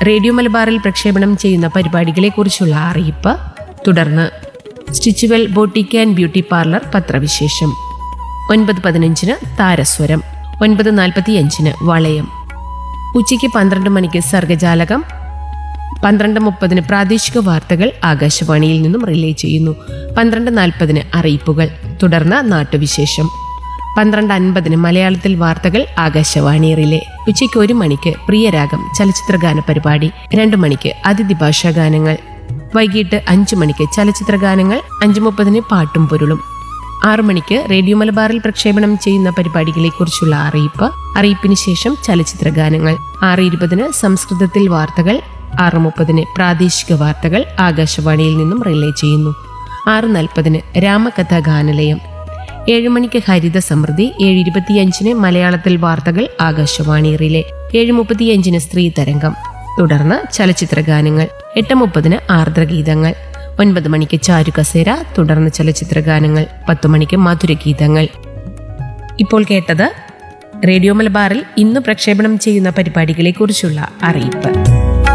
radio മലബാറിൽ പ്രക്ഷേപണം ചെയ്യുന്ന പരിപാടികളെക്കുറിച്ചുള്ള അറിയിപ്പ് തുടർന്ന് Stitchwell boutique and beauty parlour പത്രവിശേഷം ഒൻപത് പതിനഞ്ചിന് താരസ്വരം ഒൻപത് നാൽപ്പത്തിയഞ്ചിന് വളയം ഉച്ചയ്ക്ക് പന്ത്രണ്ട് മണിക്ക് സർഗജാലകം പന്ത്രണ്ട് മുപ്പതിന് പ്രാദേശിക വാർത്തകൾ ആകാശവാണിയിൽ നിന്നും റിലേ ചെയ്യുന്നു പന്ത്രണ്ട് നാൽപ്പതിന് അറിയിപ്പുകൾ തുടർന്ന് നാട്ടുവിശേഷം പന്ത്രണ്ട് അൻപതിന് മലയാളത്തിൽ വാർത്തകൾ ആകാശവാണി റിലേ ഉച്ചയ്ക്ക് ഒരു മണിക്ക് പ്രിയരാഗം ചലച്ചിത്രഗാന പരിപാടി രണ്ട് മണിക്ക് അതിഥി ഭാഷാ ഗാനങ്ങൾ വൈകിട്ട് അഞ്ചു മണിക്ക് ചലച്ചിത്ര ഗാനങ്ങൾ അഞ്ചു മുപ്പതിന് പാട്ടും പൊരുളും ആറു മണിക്ക് റേഡിയോ മലബാറിൽ പ്രക്ഷേപണം ചെയ്യുന്ന പരിപാടികളെക്കുറിച്ചുള്ള അറിയിപ്പ് അറിയിപ്പിന് ശേഷം ചലച്ചിത്ര ഗാനങ്ങൾ ആറ് ഇരുപതിന് സംസ്കൃതത്തിൽ വാർത്തകൾ ആറ് മുപ്പതിന് പ്രാദേശിക വാർത്തകൾ ആകാശവാണിയിൽ നിന്നും റിലേ ചെയ്യുന്നു ആറ് നാൽപ്പതിന് രാമകഥാ ഗാനലയം ഏഴ് മണിക്ക് ഹരിത സമൃദ്ധി ഏഴ് ഇരുപത്തിയഞ്ചിന് മലയാളത്തിൽ വാർത്തകൾ ആകാശവാണി റിലേ ഏഴ് മുപ്പത്തിയഞ്ചിന് സ്ത്രീ തരംഗം തുടർന്ന് ചലച്ചിത്ര ഗാനങ്ങൾ എട്ട് മുപ്പതിന് ആർദ്രഗീതങ്ങൾ ഒൻപത് മണിക്ക് ചാരുകസേര തുടർന്ന് ചലച്ചിത്ര ഗാനങ്ങൾ പത്തു മണിക്ക് മധുരഗീതങ്ങൾ ഇപ്പോൾ കേട്ടത് റേഡിയോ മലബാറിൽ ഇന്ന് പ്രക്ഷേപണം ചെയ്യുന്ന പരിപാടികളെക്കുറിച്ചുള്ള അറിയിപ്പ്